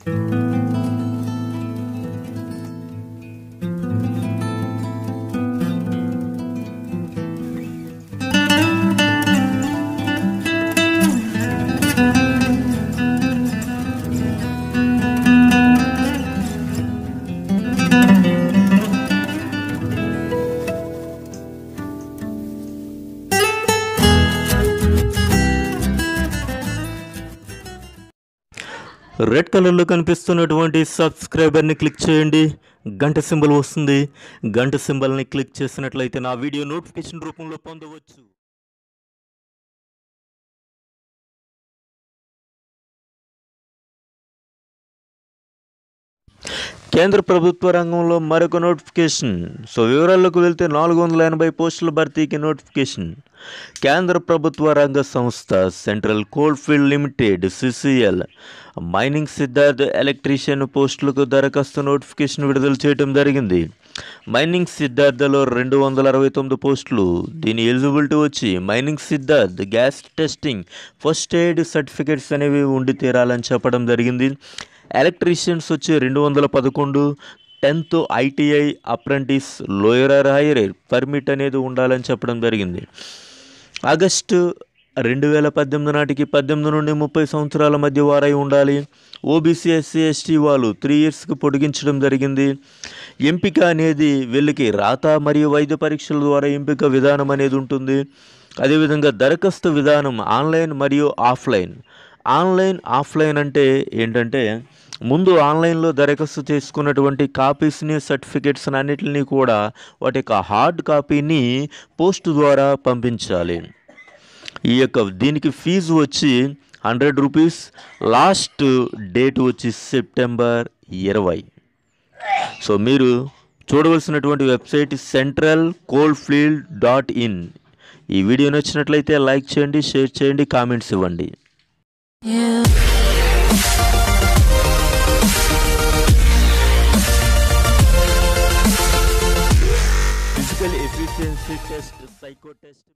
red కలర్లో కనిపిస్తున్నటువంటి సబ్స్క్రైబర్ని click చేయండి గంట సింబల్ వస్తుంది గంట సింబల్ని క్లిక్ చేసినట్లయితే నా వీడియో నోటిఫికేషన్ రూపంలో పొందవచ్చు కేంద్ర ప్రభుత్వ రంగంలో మరొక నోటిఫికేషన్ సో వివరాల్లోకి వెళ్తే నాలుగు వందల ఎనభై పోస్టుల భర్తీకి నోటిఫికేషన్ కేంద్ర ప్రభుత్వ రంగ సంస్థ central coal field limited CCL mining సిద్ధార్థ్ ఎలక్ట్రీషియన్ పోస్టులకు దరఖాస్తు నోటిఫికేషన్ విడుదల చేయడం జరిగింది మైనింగ్ సిద్ధార్థలో రెండు వందల అరవై తొమ్మిది పోస్టులు దీని ఎలిజిబిలిటీ వచ్చి మైనింగ్ సిద్ధార్థ్ gas testing first aid certificates అనేవి ఉండి తీరాలని చెప్పడం జరిగింది ఎలక్ట్రీషియన్స్ వచ్చి రెండు వందల పదకొండు tenth ITI apprentice lower higher permit అనేది ఉండాలని చెప్పడం జరిగింది ఆగస్టు రెండు వేల పద్దెనిమిది నాటికి పద్దెనిమిది నుండి ముప్పై సంవత్సరాల మధ్య వారై ఉండాలి ఓబీసీ ఎస్సీ ఎస్టీ వాళ్ళు త్రీ ఇయర్స్కి పొడిగించడం జరిగింది ఎంపిక అనేది వీళ్ళకి రాత మరియు వైద్య పరీక్షల ద్వారా ఎంపిక విధానం అనేది ఉంటుంది అదేవిధంగా దరఖాస్తు విధానం ఆన్లైన్ మరియు ఆఫ్లైన్ ఆన్లైన్ ఆఫ్లైన్ అంటే ఏంటంటే ముందు ఆన్లైన్లో దరఖాస్తు చేసుకున్నటువంటి కాపీస్ని సర్టిఫికేట్స్ అన్నిటిని కూడా వాటి యొక్క హార్డ్ కాపీని పోస్ట్ ద్వారా పంపించాలి ఈ యొక్క దీనికి ఫీజు వచ్చి హండ్రెడ్ రూపీస్ లాస్ట్ డేట్ వచ్చి సెప్టెంబర్ ఇరవై సో మీరు చూడవలసినటువంటి website central coal field dot in ఈ వీడియో నచ్చినట్లయితే లైక్ చేయండి షేర్ చేయండి కామెంట్స్ ఇవ్వండి physical efficiency test psycho test